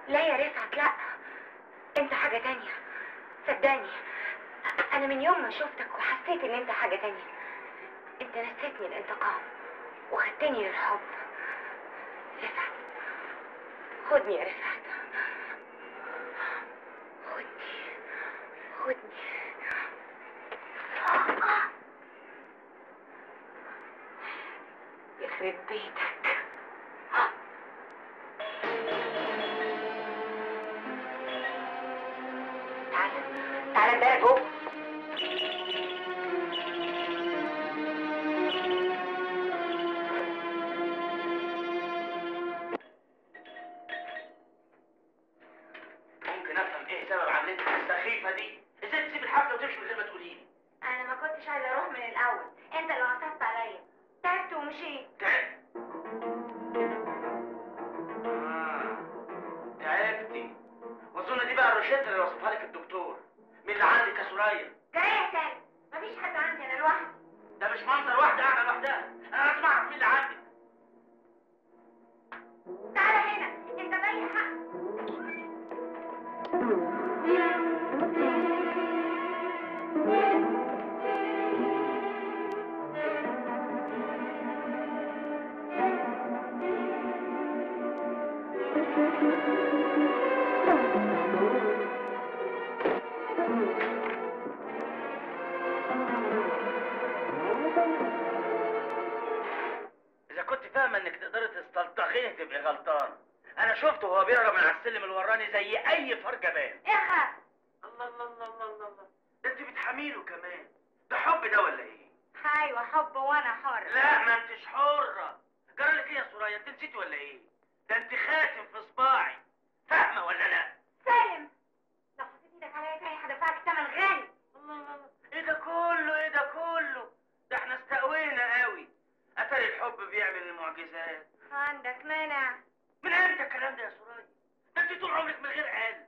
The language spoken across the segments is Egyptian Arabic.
لا يا رفعت لا انت حاجة تانية صدقني انا من يوم ما شفتك وحسيت ان انت حاجة تانية انت نسيتني الانتقام وخدتني للحب رفعت خدني يا رفعت خدني خدني يخرب بيتك تعالى تعالى ده جوه ممكن افهم ايه سبب عملتك السخيفه دي ازاي تسيب الحفله وتمشي من غير ما تقولي لي انا ما كنتش عايزه اروح من الاول انت اللي عصبت عليا تعبت ومشيت تعب آه. تعبتي واظن دي بقى الروشته اللي وصفها لك الدكتور من اللي عندك يا سوريا جاي يا سالم مفيش حد عندي انا لوحدي ده مش منظر واحده قاعده لوحدها انا لازم اعرف مين اللي عندك تعالى هنا انت باين حق اذا كنت فاهمه انك تقدري تستلطخيه تبقي غلطان انا شفته وهو بيهرب من على السلم الوراني زي اي فرجبان اخف الله الله الله الله الله الله ده انت بتحميله كمان ده حب ده ولا ايه ايوه حب وانا حر لا ما انتش حرة جرى لك ايه يا سوريا انت نسيتي ولا ايه ده انت خاتم في صباعي فاهمة ولا لا سالم لو حطيت ايدك عليا تاني هدفعك ثمن غالي الله الله الله ايه ده كله ايه ده كله ده احنا استقوينا قوي اتاري الحب بيعمل المعجزات عندك مانع من امتى الكلام ده يا سوريا ده انت طول عمرك من غير قلب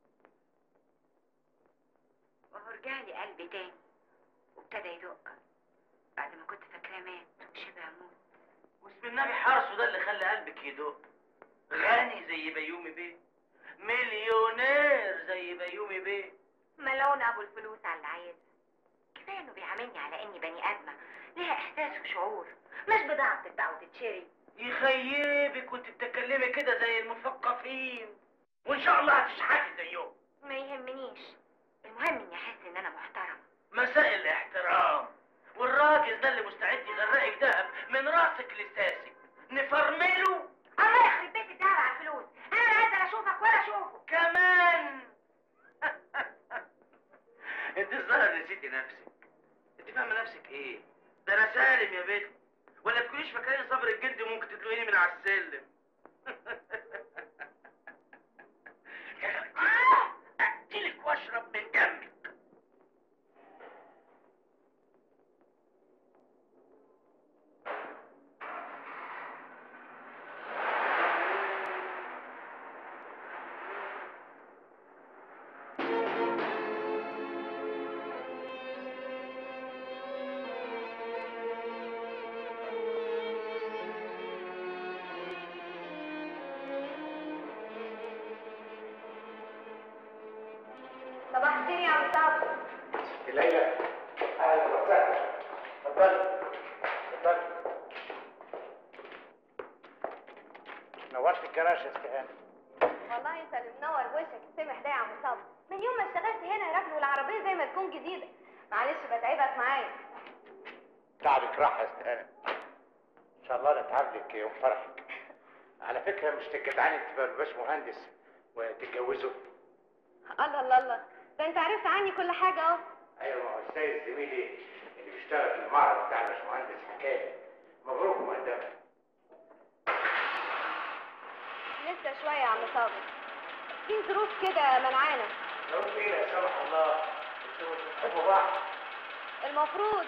وهو رجعلي قلبي تاني وابتدى يدق بعد ما كنت فاكراه مات وشبه موت واسم النبي حرصه ده اللي خلى قلبك يدق غني زي بيومي بيه مليونير زي بيومي بيه ملون ابو الفلوس على اللي عايزها كفايه انه بيعاملني على اني بني ادمه ليها احساس وشعور مش بضاعه بتتباع وتتشري يخيبك وانت بتتكلمي كده زي المثقفين وان شاء الله هتشحتي زيهم ما يهمنيش المهم اني احس ان انا محترمه مساء الاحترام والراجل ده اللي مستعد يغرقك دهب من راسك لساسك نفرمله الله يخرب بيت الدهب على الفلوس انا لا عايزه لا اشوفك ولا اشوفه كمان انت الظاهر نسيتي نفسك انت فاهمه نفسك ايه ده انا سالم يا بنت ولا تكونيش فاكرين صبر الجد ممكن تطلقيني من على السلم اقتلك واشرب من دمك صباح الخير يا عم صابر ليلى اهلا وسهلا اتفضلي اتفضلي نورت الجراج يا استهانه والله انت اللي منور وشك السمح ده يا عم صابر من يوم ما اشتغلت هنا يا راجل والعربيه زي ما تكون جديده معلش بتعبك معايا تعبك راح يا استهانه ان شاء الله نتعب لك يوم فرحك على فكره مش تجدعني تبقى باش مهندس وتتجوزوا الله الله الله ده انت عرفت عني كل حاجه اهو ايوه ما هو السيد زميلي اللي بيشتغل في المعرض بتاع الباشمهندس حكايه مبروك مقدمه لسه شويه يا عم صابر في ظروف كده منعانا لو ايه لا سمح الله انتوا بتحبوا بعض المفروض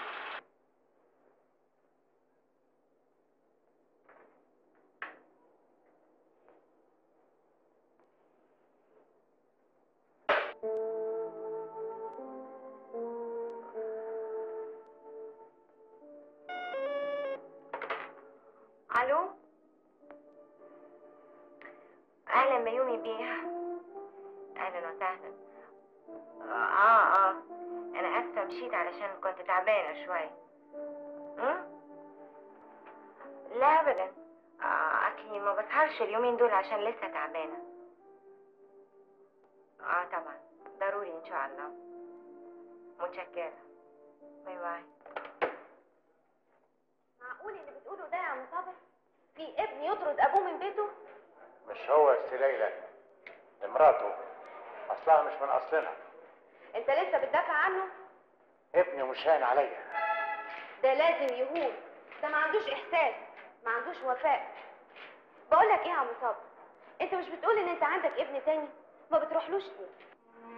الو اهلا اهلا ميومي بيها اهلا وسهلا اه اه انا اسفه مشيت علشان كنت تعبانه شويه أم؟ لا ابدا آه اصلي ما بسهرش اليومين دول عشان لسه تعبانه اه طبعا ضروري ان شاء الله متشكره باي باي معقول اللي بتقوله ده يا عم صابر في ابن يطرد ابوه من بيته مش هو يا ست ليلى مراته اصلها مش من اصلنا انت لسه بتدافع عنه ابني مش هان عليا ده لازم يهون ده ما عندوش احساس ما عندوش وفاء بقول لك ايه يا عم صابر انت مش بتقول ان انت عندك ابن تاني ما بتروحلوش ليه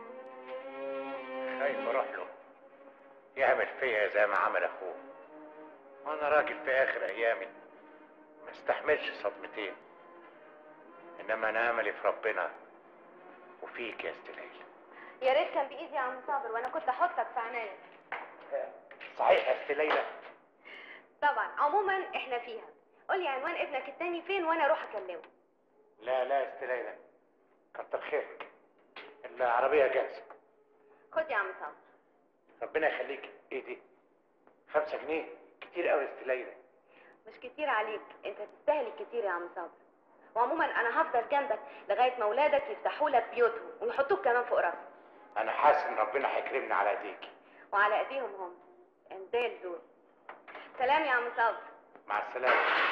خايف اروح له يعمل فيا زي ما عمل اخوه وانا راجل في اخر ايامي ما استحملش صدمتين انما انا املي في ربنا وفيك يا ست ليلى يا ريت كان بايدي يا عم صابر وانا كنت احطك في عناية صحيح يا ست ليلى طبعا عموما احنا فيها قول لي عنوان ابنك التاني فين وانا اروح اكلمه لا لا يا ست ليلى كتر خيرك العربية جاهزة خد يا عم صابر ربنا يخليك ايه دي خمسة جنيه كتير قوي يا ست ليلى مش كتير عليك انت تستاهل الكتير يا عم صابر وعموما انا هفضل جنبك لغايه ما اولادك يفتحوا لك بيوتهم ويحطوك كمان فوق راسك انا حاسس ان ربنا هيكرمني على ايديكي وعلى ايديهم هم انزال دول سلام يا عم صابر مع السلامة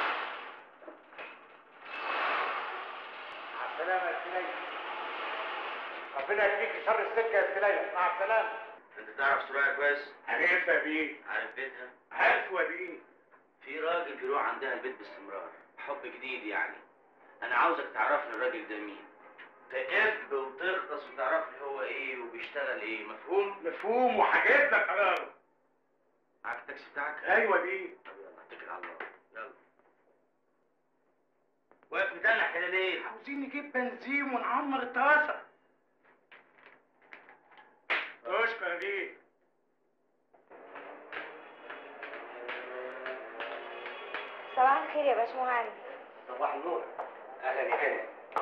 مع السلامة يا ست ليلى ربنا يكفيكي شر السكة يا ست ليلى مع السلامة انت تعرف سرايا كويس عرفت يا بيه عارف بيتها عارف يا بيه في راجل بيروح عندها البيت باستمرار حب جديد يعني انا عاوزك تعرف لي الراجل ده مين تقب وتغطس وتعرف لي هو ايه وبيشتغل ايه مفهوم مفهوم وحاجات لك حرام معاك التاكسي بتاعك ايوه بيه طب يلا اتكل على الله يلا واقف متنح كده ليه عاوزين نجيب بنزين ونعمر الطاسة اشكر يا بيه صباح الخير يا باشمهندس صباح النور اهلا يا هاني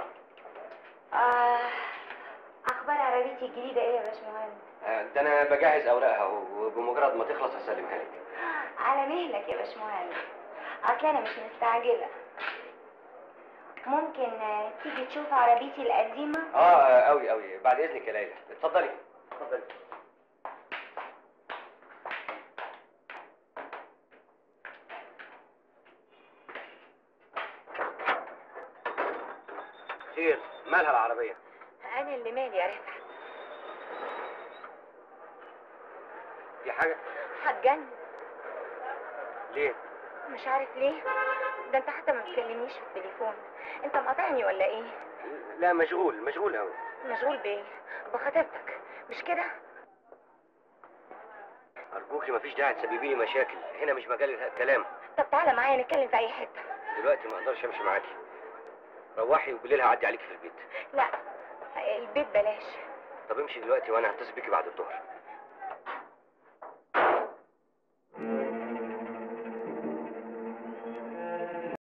آه اخبار عربيتي الجديده ايه يا باشمهندس ده انا بجهز اوراقها وبمجرد ما تخلص هسلمها لك على مهلك يا باشمهندس اصل انا مش مستعجله ممكن آه، تيجي تشوف عربيتي القديمه اه قوي قوي بعد اذنك يا ليلى اتفضلي اتفضلي خير مالها العربية؟ انا اللي مالي يا رفعت في حاجة؟ هتجنن ليه؟ مش عارف ليه ده انت حتى ما بتكلمنيش في التليفون انت مقاطعني ولا ايه لا مشغول مشغول قوي مشغول بايه بخطيبتك مش كده أرجوكي مفيش داعي تسببي لي مشاكل هنا مش مجال الكلام طب تعالى معايا نتكلم في اي حته دلوقتي ما اقدرش امشي معاكي روحي وبالليل هعدي عليكي في البيت لا البيت بلاش طب امشي دلوقتي وانا هتصل بيكي بعد الظهر